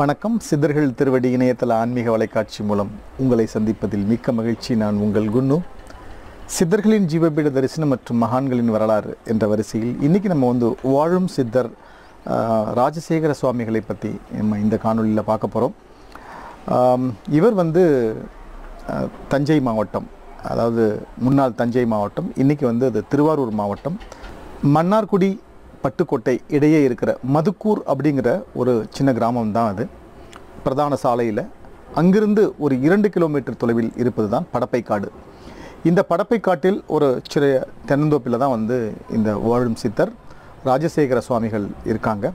வணக்கம் சித்தர்கள் திருவடி இணையதள ஆன்மீக வலைக்காட்சி மூலம் உங்களை சந்திப்பதில் மிக்க மகிழ்ச்சி நான் உங்கள் குன்னு சித்தர்களின் ஜீவபீட தரிசனம் மற்றும் மகான்களின் வரலாறு என்ற வரிசையில் இன்றைக்கி நம்ம வந்து வாழும் சித்தர் ஆஹ், ராஜசேகர சுவாமிகளை பற்றி நம்ம இந்த காணொளியில் பார்க்க போகிறோம் இவர் வந்து ஆஹ், தஞ்சை மாவட்டம் அதாவது முன்னாள் தஞ்சை மாவட்டம் இன்றைக்கி வந்து அது திருவாரூர் மாவட்டம் மன்னார்குடி பட்டுக்கோட்டை இடையே இருக்கிற மதுக்கூர் அப்படிங்கிற ஒரு சின்ன கிராமம் தான் அது பிரதான சாலையில் அங்கிருந்து ஒரு இரண்டு கிலோமீட்டர் தொலைவில் இருப்பது தான் படப்பைக்காடு இந்த படப்பைக்காட்டில் ஒரு சிறிய தென்னந்தோப்பில் தான் வந்து இந்த வாழும் சித்தர் ராஜசேகர சுவாமிகள் இருக்காங்க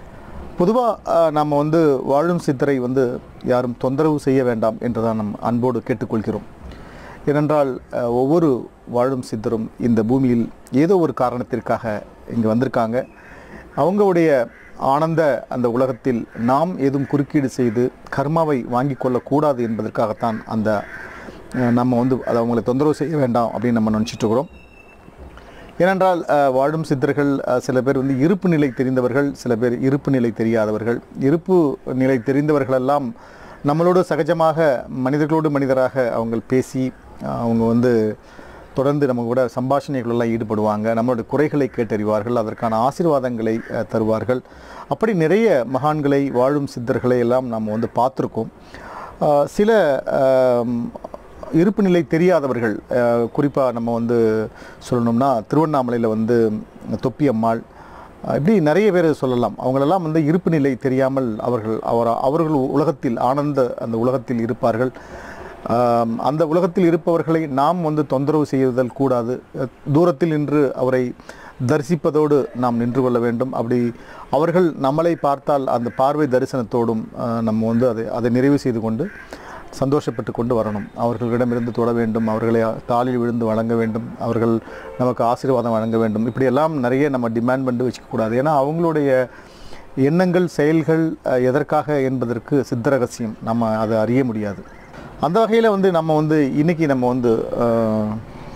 பொதுவாக நம்ம வந்து வாழும் சித்தரை வந்து யாரும் தொந்தரவு செய்ய வேண்டாம் என்று தான் நம் அன்போடு கேட்டுக்கொள்கிறோம் ஏனென்றால் அஹ், ஒவ்வொரு வாழும் சித்தரும் இந்த பூமியில் ஏதோ ஒரு காரணத்திற்காக இங்கே வந்திருக்காங்க அவங்களுடைய ஆனந்த அந்த உலகத்தில் நாம் ஏதும் குறுக்கீடு செய்து கர்மாவை வாங்கி கொள்ளக்கூடாது என்பதற்காகத்தான் அந்த அஹ், நம்ம வந்து அதை அவங்களை தொந்தரவு செய்ய வேண்டாம் அப்படின்னு நம்ம நினச்சிட்டு இருக்கிறோம் ஏனென்றால் அஹ், வாழும் சித்தர்கள் அஹ், சில பேர் வந்து இருப்பு நிலை தெரிந்தவர்கள் சில பேர் இருப்பு நிலை தெரியாதவர்கள் இருப்பு நிலை தெரிந்தவர்களெல்லாம் நம்மளோடு சகஜமாக மனிதர்களோடு மனிதராக அவங்க பேசி அஹ், அவங்க வந்து தொடர்ந்து நம்ம கூட சம்பாஷணைகளெல்லாம் ஈடுபடுவாங்க நம்மளோட குறைகளை கேட்டறிவார்கள் அதற்கான ஆசீர்வாதங்களை அஹ், தருவார்கள் அப்படி நிறைய மகான்களை வாழும் சித்தர்களை எல்லாம் நாம் வந்து பார்த்துருக்கோம் அஹ், சில அஹ், இருப்பு நிலை தெரியாதவர்கள் குறிப்பாக நம்ம வந்து சொல்லணும்னா திருவண்ணாமலையில் வந்து தொப்பி அம்மாள் அஹ் இப்படி நிறைய பேர் சொல்லலாம் அவங்களெல்லாம் வந்து இருப்பு நிலை தெரியாமல் அவர்கள் அவர் அவர்கள் உலகத்தில் ஆனந்த அந்த உலகத்தில் இருப்பார்கள் ஆம், அந்த உலகத்தில் இருப்பவர்களை நாம் வந்து தொந்தரவு செய்வதல் கூடாது அஹ் தூரத்தில் நின்று அவரை தரிசிப்பதோடு நாம் நின்று கொள்ள வேண்டும் அப்படி அவர்கள் நம்மளை பார்த்தால் அந்த பார்வை தரிசனத்தோடும் அஹ், நம்ம வந்து அதை அதை நிறைவு செய்து கொண்டு சந்தோஷப்பட்டு கொண்டு வரணும் அவர்களிடமிருந்து தொட வேண்டும் அவர்களை காலில் விழுந்து வணங்க வேண்டும் அவர்கள் நமக்கு ஆசீர்வாதம் வழங்க வேண்டும் இப்படியெல்லாம் நிறைய நம்ம டிமாண்ட் பண்ணி வச்சுக்கக்கூடாது ஏன்னா அவங்களுடைய எண்ணங்கள் செயல்கள் அஹ், எதற்காக என்பதற்கு சித்த ரகசியம் நம்ம அதை அறிய முடியாது அந்த வகையில் வந்து நம்ம வந்து இன்றைக்கி நம்ம வந்து அஹ்,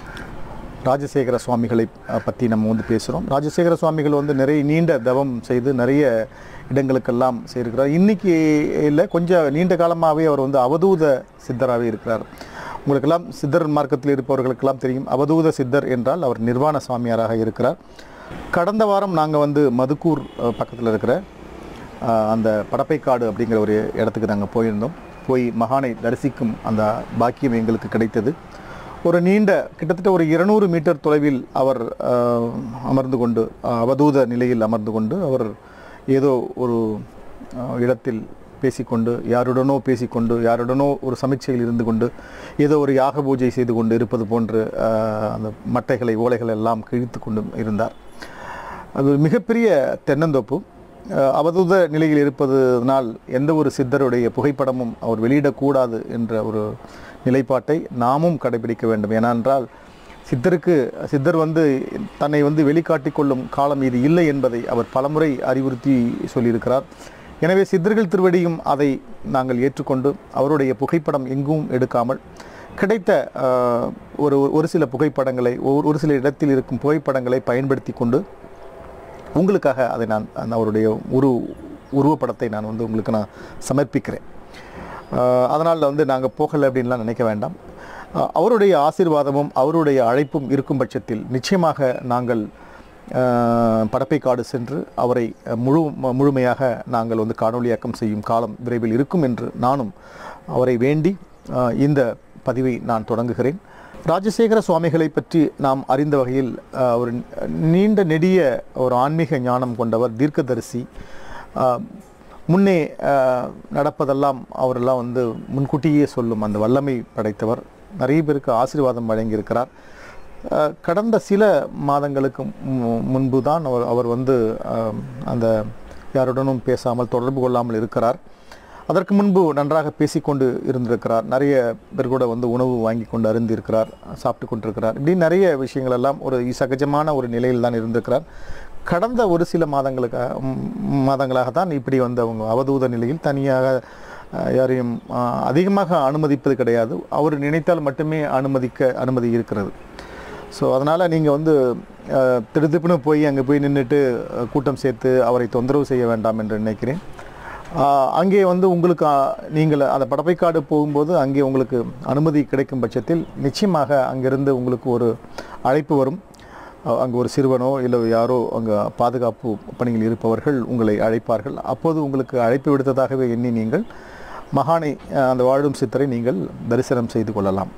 ராஜசேகர சுவாமிகளை அஹ், பற்றி நம்ம வந்து பேசுகிறோம் ராஜசேகர சுவாமிகள் வந்து நிறைய நீண்ட தவம் செய்து நிறைய இடங்களுக்கெல்லாம் செய்திருக்கிறார் இன்னைக்கு இல்லை கொஞ்சம் நீண்ட காலமாகவே அவர் வந்து அவதூத சித்தராகவே இருக்கிறார் உங்களுக்கெல்லாம் சித்தர் மார்க்கத்தில் இருப்பவர்களுக்கெல்லாம் தெரியும் அவதூத சித்தர் என்றால் அவர் நிர்வாண சுவாமியாராக இருக்கிறார் கடந்த வாரம் நாங்கள் வந்து மதுக்கூர் பக்கத்தில் இருக்கிற அஹ், அந்த படப்பைக்காடு அப்படிங்கிற ஒரு இடத்துக்கு நாங்கள் போயிருந்தோம் போய் மகானை தரிசிக்கும் அந்த பாக்கியம் எங்களுக்கு கிடைத்தது ஒரு நீண்ட கிட்டத்தட்ட ஒரு இருநூறு மீட்டர் தொலைவில் அவர் அஹ், அமர்ந்து கொண்டு அஹ், அவதூத நிலையில் அமர்ந்து கொண்டு அவர் ஏதோ ஒரு அஹ், இடத்தில் பேசிக்கொண்டு யாருடனோ பேசிக்கொண்டு யாருடனோ ஒரு சமீட்சையில் இருந்து கொண்டு ஏதோ ஒரு யாக பூஜை செய்து கொண்டு இருப்பது போன்று அஹ், அந்த மட்டைகளை ஓலைகள் எல்லாம் கிழித்து கொண்டு இருந்தார் அது ஒரு மிகப்பெரிய தென்னந்தோப்பு அஹ், அவதூத நிலையில் இருப்பதனால் எந்த ஒரு சித்தருடைய புகைப்படமும் அவர் வெளியிடக்கூடாது என்ற ஒரு நிலைப்பாட்டை நாமும் கடைபிடிக்க வேண்டும் ஏனென்றால் சித்தருக்கு சித்தர் வந்து தன்னை வந்து வெளிக்காட்டிக் கொள்ளும் காலம் இது இல்லை என்பதை அவர் பலமுறை அறிவுறுத்தி சொல்லியிருக்கிறார் எனவே சித்தர்கள் திருவடியும் அதை நாங்கள் ஏற்றுக்கொண்டு அவருடைய புகைப்படம் எங்கும் எடுக்காமல் கிடைத்த அஹ், ஒரு ஒரு சில புகைப்படங்களை ஒரு ஒரு சில இடத்தில் இருக்கும் புகைப்படங்களை பயன்படுத்தி கொண்டு உங்களுக்காக அதை நான் அந்த அவருடைய உரு உருவப்படத்தை நான் வந்து உங்களுக்கு நான் சமர்ப்பிக்கிறேன் அதனால் வந்து நாங்கள் போகலை அப்படின்லாம் நினைக்க வேண்டாம் அஹ், அவருடைய ஆசீர்வாதமும் அவருடைய அழைப்பும் இருக்கும் பட்சத்தில் நிச்சயமாக நாங்கள் அஹ், படப்பைக்காடு சென்று அவரை அஹ், முழு ம- முழுமையாக நாங்கள் வந்து காணொளியாக்கம் செய்யும் காலம் விரைவில் இருக்கும் என்று நானும் அவரை வேண்டி அஹ், இந்த பதிவை நான் தொடங்குகிறேன் ராஜசேகர சுவாமிகளை பற்றி நாம் அறிந்த வகையில் அஹ், ஒரு நீண்ட நெடிய ஒரு ஆன்மீக ஞானம் கொண்டவர் தீர்க்கதரிசி அஹ், முன்னே அஹ், நடப்பதெல்லாம் அவரெல்லாம் வந்து முன்கூட்டியே சொல்லும் அந்த வல்லமை படைத்தவர் நிறைய பேருக்கு ஆசீர்வாதம் வழங்கியிருக்கிறார் அஹ், கடந்த சில மாதங்களுக்கு மு- முன்பு தான் அவர் அவர் வந்து அஹ், அந்த யாருடனும் பேசாமல் தொடர்பு கொள்ளாமல் இருக்கிறார் அதற்கு முன்பு நன்றாக பேசிக்கொண்டு இருந்திருக்கிறார் நிறைய பேர் கூட வந்து உணவு வாங்கி கொண்டு அருந்திருக்கிறார் சாப்பிட்டு கொண்டிருக்கிறார் இப்படி நிறைய விஷயங்கள் எல்லாம் ஒரு சகஜமான ஒரு நிலையில் தான் இருந்திருக்கிறார் கடந்த ஒரு சில மாதங்களுக்கு ம், மாதங்களாக தான் இப்படி வந்து அவங்க அவதூத நிலையில் தனியாக அஹ், யாரையும் அஹ், அதிகமாக அனுமதிப்பது கிடையாது அவர் நினைத்தால் மட்டுமே அனுமதிக்க அனுமதி இருக்கிறது ஸோ அதனால் நீங்கள் வந்து அஹ், திடுதிப்புன்னு போய் அங்கே போய் நின்றுட்டு கூட்டம் சேர்த்து அவரை தொந்தரவு செய்ய வேண்டாம் என்று நினைக்கிறேன் ஆஹ் அங்கே வந்து உங்களுக்கு ஆஹ், நீங்கள் அந்த படப்பைக்காடு போகும்போது அங்கே உங்களுக்கு அனுமதி கிடைக்கும் பட்சத்தில் நிச்சயமாக அங்கிருந்து உங்களுக்கு ஒரு அழைப்பு வரும் ஆஹ் அங்கே ஒரு சிறுவனோ இல்லை யாரோ அங்கே பாதுகாப்பு பணியில் இருப்பவர்கள் உங்களை அழைப்பார்கள் அப்போது உங்களுக்கு அழைப்பு விடுத்ததாகவே எண்ணி நீங்கள் மகானை ஆஹ், அந்த வாழும் சித்தரை நீங்கள் தரிசனம் செய்து கொள்ளலாம்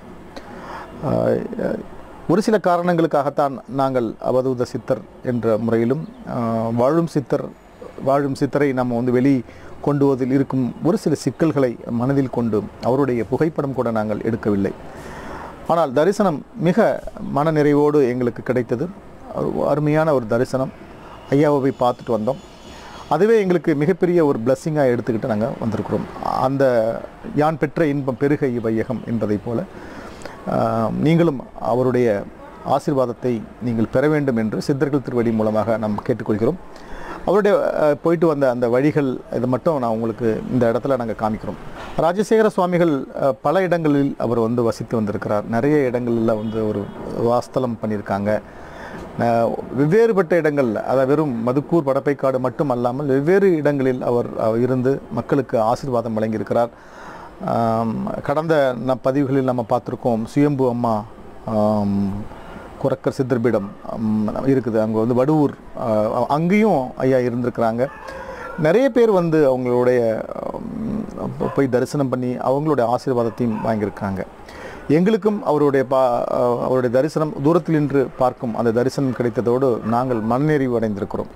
ஆஹ் ஒரு சில காரணங்களுக்காகத்தான் நாங்கள் அவதூத சித்தர் என்ற முறையிலும் ஆஹ், வாழும் சித்தர் வாழும் சித்தரை நம்ம வந்து வெளி கொண்டுவதில் இருக்கும் ஒரு சில சிக்கல்களை மனதில் கொண்டு அவருடைய புகைப்படம் கூட நாங்கள் எடுக்கவில்லை ஆனால் தரிசனம் மிக மனநிறைவோடு எங்களுக்கு கிடைத்தது ஒரு அருமையான ஒரு தரிசனம் ஐயாவை போய் பார்த்துட்டு வந்தோம் அதுவே எங்களுக்கு மிகப்பெரிய ஒரு பிளஸ்ஸிங்காக எடுத்துக்கிட்டு நாங்கள் வந்திருக்கிறோம் அந்த யான் பெற்ற இன்பம் பெருக இவ்வையகம் என்பதைப் போல ஆஹ், நீங்களும் அவருடைய ஆசீர்வாதத்தை நீங்கள் பெற வேண்டும் என்று சித்தர்கள் திருவடி மூலமாக நாம் கேட்டுக்கொள்கிறோம் அவருடைய அஹ், போயிட்டு வந்த அந்த வழிகள் இதை மட்டும் நான் உங்களுக்கு இந்த இடத்துல நாங்கள் காமிக்கிறோம் ராஜசேகர சுவாமிகள் அஹ், பல இடங்களில் அவர் வந்து வசித்து வந்திருக்கிறார் நிறைய இடங்களில் வந்து ஒரு வாஸ்தலம் பண்ணியிருக்காங்க அஹ், வெவ்வேறுபட்ட இடங்களில் அதாவது வெறும் மதுக்கூர் படப்பைக்காடு மட்டும் அல்லாமல் வெவ்வேறு இடங்களில் அவர் அவர் இருந்து மக்களுக்கு ஆசீர்வாதம் வழங்கியிருக்கிறார் ஆம், கடந்த ந பதிவுகளில் நம்ம பார்த்துருக்கோம் சுயம்பு அம்மா ஆம், குரக்கர் சித்தர்பீடம் ஆம், இருக்குது அங்கே வந்து வடுவூர் ஆ, அங்கேயும் ஐயா இருந்திருக்கிறாங்க நிறைய பேர் வந்து அவங்களுடைய ஆம், போய் தரிசனம் பண்ணி அவங்களுடைய ஆசீர்வாதத்தையும் வாங்கியிருக்காங்க எங்களுக்கும் அவருடைய பா அவருடைய தரிசனம் தூரத்தில் நின்று பார்க்கும் அந்த தரிசனம் கிடைத்ததோடு நாங்கள் மனநெறிவு அடைந்திருக்கிறோம்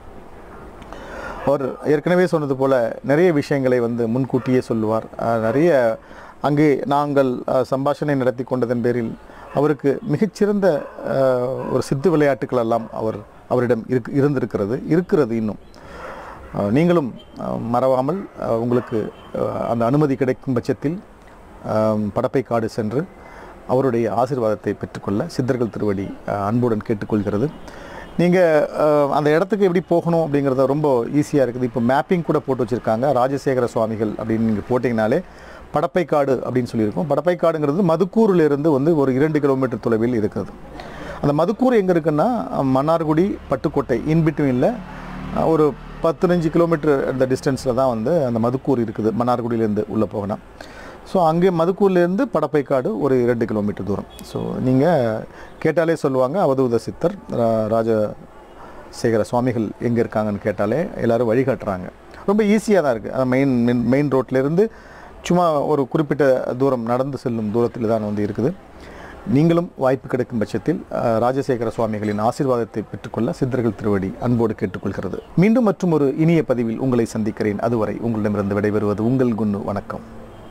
அவர் ஏற்கனவே சொன்னது போல நிறைய விஷயங்களை வந்து முன்கூட்டியே சொல்லுவார் அஹ், நிறைய அங்கே நாங்கள் அஹ், சம்பாஷணை நடத்தி கொண்டதன் பேரில் அவருக்கு மிகச்சிறந்த அஹ், ஒரு சித்து விளையாட்டுகள் எல்லாம் அவர் அவரிடம் இருக்கு இருந்திருக்கிறது இருக்கிறது இன்னும் அஹ், நீங்களும் அஹ், மறவாமல் அஹ், உங்களுக்கு அஹ், அந்த அனுமதி கிடைக்கும் பட்சத்தில் அஹ், படப்பைக்காடு சென்று அவருடைய ஆசீர்வாதத்தை பெற்றுக்கொள்ள சித்தர்கள் திருவடி அஹ், அன்புடன் கேட்டுக்கொள்கிறது நீங்கள் அந்த இடத்துக்கு எப்படி போகணும் அப்படிங்கிறத ரொம்ப ஈஸியாக இருக்குது இப்போ மேப்பிங் கூட போட்டு வச்சுருக்காங்க ராஜசேகர சுவாமிகள் அப்படின்னு நீங்கள் போட்டிங்கனாலே படப்பைக்காடு அப்படின்னு சொல்லியிருக்கோம் படப்பைக்காடுங்கிறது மதுக்கூரிலிருந்து வந்து ஒரு இரண்டு கிலோமீட்டர் தொலைவில் இருக்கிறது அந்த மதுக்கூர் எங்கே இருக்குன்னா மன்னார்குடி பட்டுக்கோட்டை இன்பிட்வீனில் ஒரு பதினஞ்சு கிலோமீட்டர் அந்த டிஸ்டன்ஸில் தான் வந்து அந்த மதுக்கூர் இருக்குது மன்னார்குடியிலேருந்து உள்ளே போகணும் ஸோ அங்கே மதுக்கூர்லேருந்து படப்பைக்காடு ஒரு இரண்டு கிலோமீட்டர் தூரம் ஸோ நீங்கள் கேட்டாலே சொல்லுவாங்க அவதூத சித்தர் ரா- ராஜசேகர சுவாமிகள் எங்கே இருக்காங்கன்னு கேட்டாலே எல்லாரும் வழிகாட்டுறாங்க ரொம்ப ஈஸியாக தான் இருக்குது மெயின் மெயின் மெயின் ரோட்லேருந்து சும்மா ஒரு குறிப்பிட்ட தூரம் நடந்து செல்லும் தூரத்தில் தான் வந்து இருக்குது நீங்களும் வாய்ப்பு கிடைக்கும் பட்சத்தில் அஹ், ராஜசேகர சுவாமிகளின் ஆசீர்வாதத்தை பெற்றுக்கொள்ள சித்தர்கள் திருவடி அன்போடு கேட்டுக்கொள்கிறது மீண்டும் மற்றும் ஒரு இனிய பதிவில் உங்களை சந்திக்கிறேன் அதுவரை உங்களிடமிருந்து விடைபெறுவது உங்கள் குன்னு வணக்கம்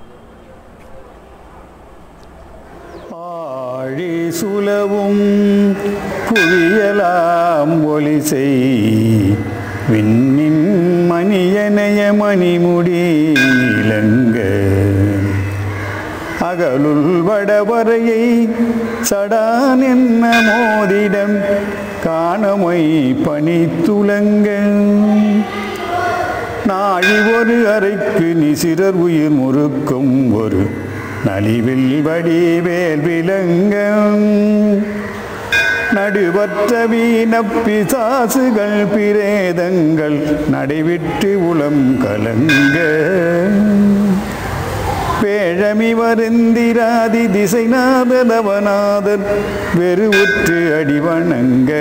ஆழி சுலவும் புவியலாம் ஒளி செய் விண்ணின் மணியனைய மணிமுடி இலங்க அகலுள் வடவரையை சடான் என்ன மோதிடம் காணமை பணித்துலங்க நாழி ஒரு அறைக்கு நிசிரர் உயிர் முறுக்கும் ஒரு நலிவில் வடிவேல் விலங்க நடுவற்ற வீண பிசாசுகள் பிரேதங்கள் நடைவிட்டு உளம் கலங்க பேழமி வருந்திராதி திசைநாதனவநாதர் வெறுவுற்று அடிவணங்க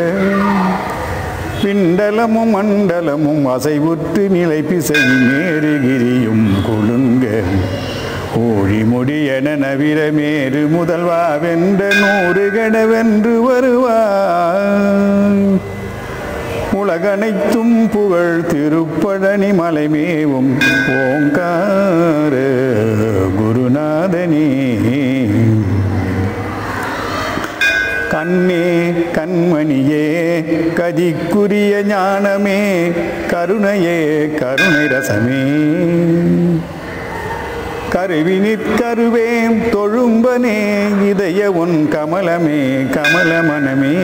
பிண்டலமும் மண்டலமும் அசைவுற்று நிலை பிசை மேருகிரியும் குலுங்க ஓழி முடியன நவிர மேரு முதல்வா வென்ற நூறு கடவென்று வருவாய் உலகனைத்தும் புகழ் திருப்பழனி மலைமேவும் ஓங்கார குருநாதனே கண்ணே கண்மணியே கதிக்குரிய ஞானமே கருணையே கருணை ரசமே கருவினிற்கருவேம் தொழும்பனே இதய உன் கமலமே கமலமனமே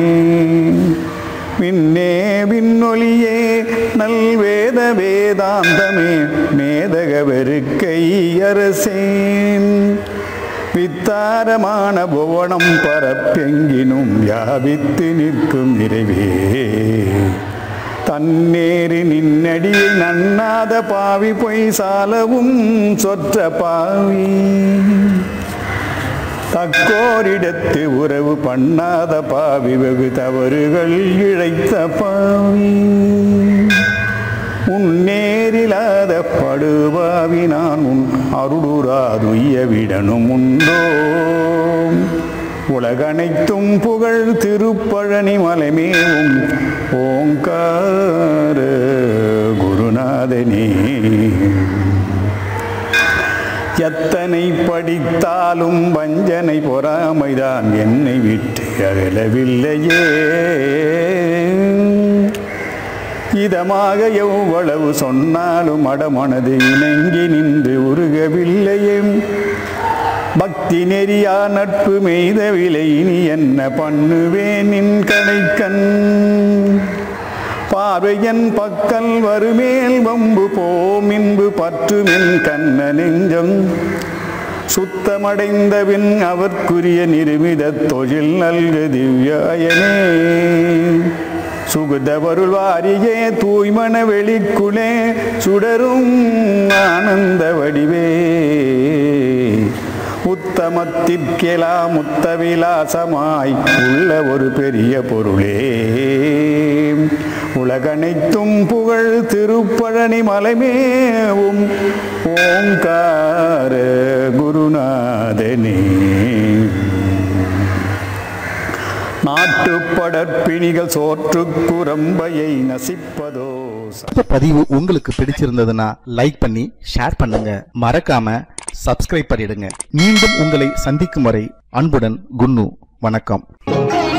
விண்ணே விண்ணொலியே நல்வேத வேதாந்தமே மேதக வெறுக்கை அரசேன் வித்தாரமான புவனம் பரப்பெங்கினும் வியாபித்து நிற்கும் நிறைவே தன்னேறி நின்னடியை நன்னாத பாவி பொய் சாலவும் சொற்ற பாவி தக்கோரிடத்து உறவு பண்ணாத பாவி வெகு தவறுகள் இழைத்த பாவி உன்னேரிலாத படுபாவி நான் உன் அருளுராதுய்ய விடனும் உண்டோ உலகனைத்தும் புகழ் திருப்பழனி மலைமேவும் ஓங்கார குருநாதனே எத்தனை படித்தாலும் வஞ்சனை பொறாமைதான் என்னை விட்டு அகலவில்லையே இதமாக எவ்வளவு சொன்னாலும் அடமனது இணங்கி நின்று உருகவில்லையே பக்தி நெறியா நட்பு மெய்த விலை இனி என்ன பண்ணுவேன் நின் கடைக்கண் பார்வையன் பக்கல் வருமேல் வம்பு போமின்பு பற்றுமென் கண்ண நெஞ்சம் சுத்தமடைந்தபின் அவர்க்குரிய நிருமித தொழில் நல்க திவ்யாயனே சுகுதவருள் வாரியே தூய்மன வெளிக்குளே சுடரும் ஆனந்த வடிவே உத்தமத்திற்கெலாம் முத்தவிலாசமாய் உள்ள ஒரு பெரிய பொருளே உலகனைத்தும் புகழ் திருப்பழனி மலைமேவும் ஓங்கார குருநாதனே நாட்டுப்படற்பிணிகள் சோற்றுக்குரம்பையை நசிப்பதோ இந்த பதிவு உங்களுக்கு பிடிச்சிருந்ததுன்னா லைக் பண்ணி ஷேர் பண்ணுங்க மறக்காம சப்ஸ்கிரைப் பண்ணிடுங்க மீண்டும் உங்களை சந்திக்கும் வரை அன்புடன் குன்னு வணக்கம்